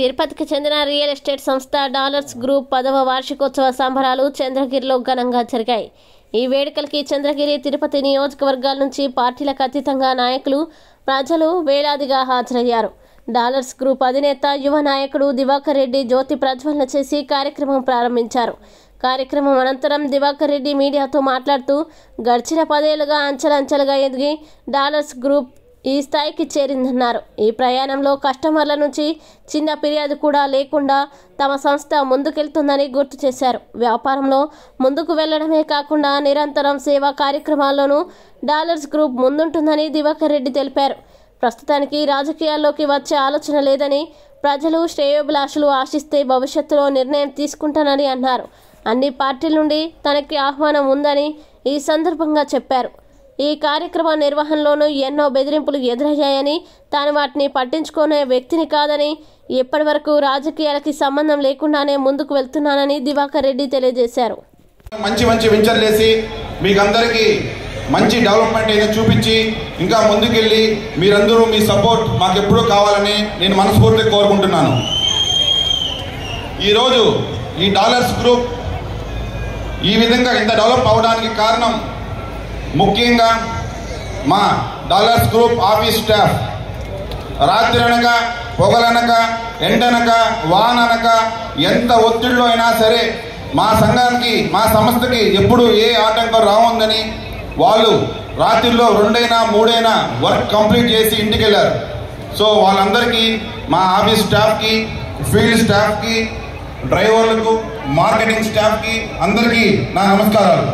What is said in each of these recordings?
తిరుపతికి చెందిన real estate సంస్థ డాలర్స్ గ్రూప్ పదవ వార్షికోత్సవ సంబరాలు చంద్రగిరిలో ఘనంగా జరిగాయి ఈ వేడుకలకి చంద్రగిరి తిరుపతి నియోజకవర్గాల నుంచి పార్టీలకు అతీతంగా నాయకులు ప్రజలు వేలాదిగా హాజరయ్యారు డాలర్స్ గ్రూప్ అధినేత యువ నాయకుడు దివాకర్ రెడ్డి జ్యోతి ప్రజ్వలన చేసి కార్యక్రమం ప్రారంభించారు కార్యక్రమం అనంతరం దివాకర్ రెడ్డి మీడియాతో మాట్లాడుతూ గడిచిన పదేళ్లుగా అంచెలంచెలుగా ఎదిగి డాలర్స్ గ్రూప్ ఈ స్థాయికి చేరిందన్నారు ఈ ప్రయాణంలో కస్టమర్ల నుంచి చిన్న ఫిర్యాదు కూడా లేకుండా తమ సంస్థ ముందుకెళ్తుందని గుర్తు చేశారు వ్యాపారంలో ముందుకు వెళ్లడమే కాకుండా నిరంతరం సేవా కార్యక్రమాల్లోనూ డాలర్స్ గ్రూప్ ముందుంటుందని దివాకర్ రెడ్డి తెలిపారు ప్రస్తుతానికి రాజకీయాల్లోకి వచ్చే ఆలోచన లేదని ప్రజలు శ్రేయోభిలాషులు ఆశిస్తే భవిష్యత్తులో నిర్ణయం తీసుకుంటానని అన్నారు అన్ని పార్టీల నుండి తనకి ఆహ్వానం ఉందని ఈ సందర్భంగా చెప్పారు ఈ కార్యక్రమ నిర్వహణలోనూ ఎన్నో బెదిరింపులు ఎదురయ్యాయని తాను వాటిని పట్టించుకునే వ్యక్తిని కాదని ఇప్పటి వరకు రాజకీయాలకి సంబంధం లేకుండానే ముందుకు వెళ్తున్నానని దివాకర్ రెడ్డి తెలియజేశారు మంచి మంచి వెంచర్లు వేసి మీకు అందరికీ మంచి డెవలప్మెంట్ అయితే చూపించి ఇంకా ముందుకెళ్ళి మీరందరూ మీ సపోర్ట్ మాకు ఎప్పుడూ కావాలని నేను మనస్ఫూర్తిగా కోరుకుంటున్నాను ఈరోజు ఈ డాలర్స్ గ్రూప్ ఈ విధంగా ఇంత డెవలప్ అవడానికి కారణం ముఖ్యంగా మా డాలర్స్ గ్రూప్ ఆఫీస్ స్టాఫ్ రాత్రి అనక పొగలనక ఎండనక వాననక ఎంత ఒత్తిడిలో అయినా సరే మా సంఘానికి మా సంస్థకి ఎప్పుడు ఏ ఆటంకం రావుందని వాళ్ళు రాత్రిలో రెండైనా మూడైనా వర్క్ కంప్లీట్ చేసి ఇంటికి వెళ్ళారు సో వాళ్ళందరికీ మా ఆఫీస్ స్టాఫ్కి ఫీల్డ్ స్టాఫ్కి డ్రైవర్లకు మార్కెటింగ్ స్టాఫ్కి అందరికీ నా నమస్కారాలు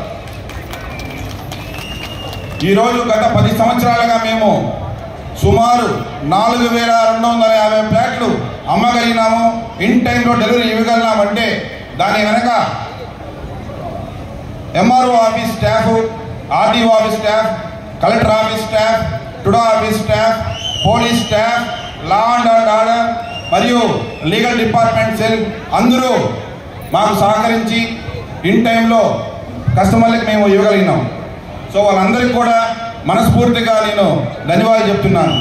ఈరోజు గత పది సంవత్సరాలుగా మేము సుమారు నాలుగు వేల రెండు వందల యాభై ఫ్లాట్లు అమ్మగలిగినాము ఇన్ టైంలో డెలివరీ ఇవ్వగలిగినామంటే దాని వెనక MRO office staff RTO office staff collector office staff TUDA office staff police staff law and order మరియు లీగల్ డిపార్ట్మెంట్ సెల్ అందరూ మాకు సహకరించి ఇన్ టైంలో కస్టమర్లకు మేము ఇవ్వగలిగినాం సో వాళ్ళందరికీ కూడా మనస్ఫూర్తిగా నేను ధన్యవాదాలు చెప్తున్నాను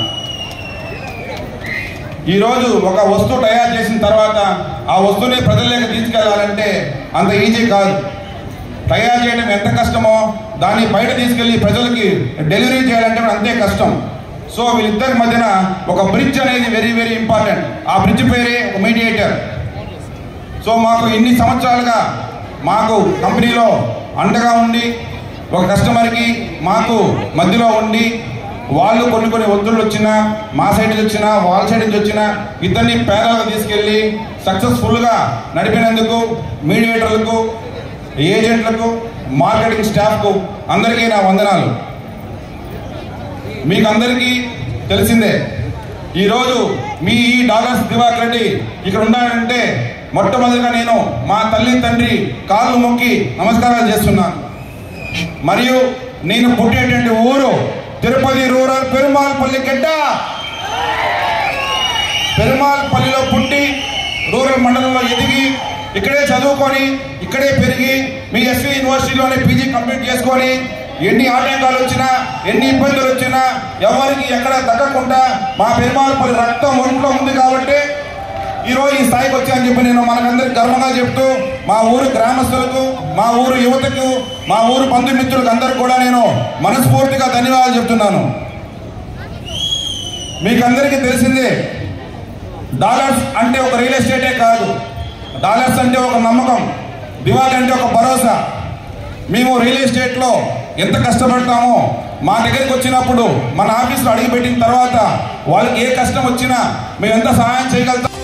ఈరోజు ఒక వస్తువు తయారు చేసిన తర్వాత ఆ వస్తువుని ప్రజల్లోకి తీసుకెళ్లాలంటే అంత ఈజీ కాదు తయారు చేయడం ఎంత కష్టమో దాన్ని బయట తీసుకెళ్లి ప్రజలకి డెలివరీ చేయాలంటే కూడా అంతే కష్టం సో వీళ్ళిద్దరి మధ్యన ఒక బ్రిడ్జ్ అనేది వెరీ వెరీ ఇంపార్టెంట్ ఆ బ్రిడ్జ్ పేరే ఒక మీడియేటర్ సో మాకు ఇన్ని సంవత్సరాలుగా మాకు కంపెనీలో అండగా ఉండి ఒక కస్టమర్కి మాకు మధ్యలో ఉండి వాళ్ళు కొన్ని కొన్ని ఒత్తిళ్ళు వచ్చినా మా సైడ్ నుంచి వచ్చినా వాళ్ళ సైడ్ నుంచి వచ్చినా ఇద్దరిని పేదలకు తీసుకెళ్ళి సక్సెస్ఫుల్గా నడిపినందుకు మీడియేటర్లకు ఏజెంట్లకు మార్కెటింగ్ స్టాఫ్కు అందరికీ నా వందనాలు మీకు అందరికీ తెలిసిందే ఈరోజు మీ ఈ డాలర్స్ దివాకర్ రెడ్డి ఇక్కడ ఉన్నాడంటే మొట్టమొదటిగా నేను మా తల్లి తండ్రి కాళ్ళు మొక్కి నమస్కారాలు చేస్తున్నాను మరియు నేను పుట్టేటువంటి ఊరు తిరుపతి రూరల్ పెరుమాల్పల్లి గడ్డ పెరుమాల్పల్లిలో పుట్టి రూరల్ మండలంలో ఎదిగి ఇక్కడే చదువుకొని ఇక్కడే పెరిగి మీ ఎస్వి యూనివర్సిటీలోనే పీజీ కంప్లీట్ చేసుకొని ఎన్ని ఆటంకాలు వచ్చినా ఎన్ని ఇబ్బందులు వచ్చినా ఎవరికి ఎక్కడ తగ్గకుండా మా పెరుమాల్పల్లి రక్తం ఒంట్లో ఉంది కాబట్టి ఈరోజు ఈ స్థాయికి వచ్చాయని చెప్పి నేను మనకందరికి గర్వంగా చెప్తూ మా ఊరు గ్రామస్తులకు మా ఊరు యువతకు మా ఊరు బంధుమిత్రులకు అందరికి కూడా నేను మనస్ఫూర్తిగా ధన్యవాదాలు చెప్తున్నాను మీకు అందరికీ తెలిసిందే డాలర్స్ అంటే ఒక రియల్ ఎస్టేటే కాదు డాలర్స్ అంటే ఒక నమ్మకం దివాళి అంటే ఒక భరోసా మేము రియల్ ఎస్టేట్లో ఎంత కష్టపడతామో మా దగ్గరికి వచ్చినప్పుడు మన ఆఫీస్లో అడిగిపెట్టిన తర్వాత వాళ్ళకి ఏ కష్టం వచ్చినా మేము ఎంత సహాయం చేయగలుగుతాం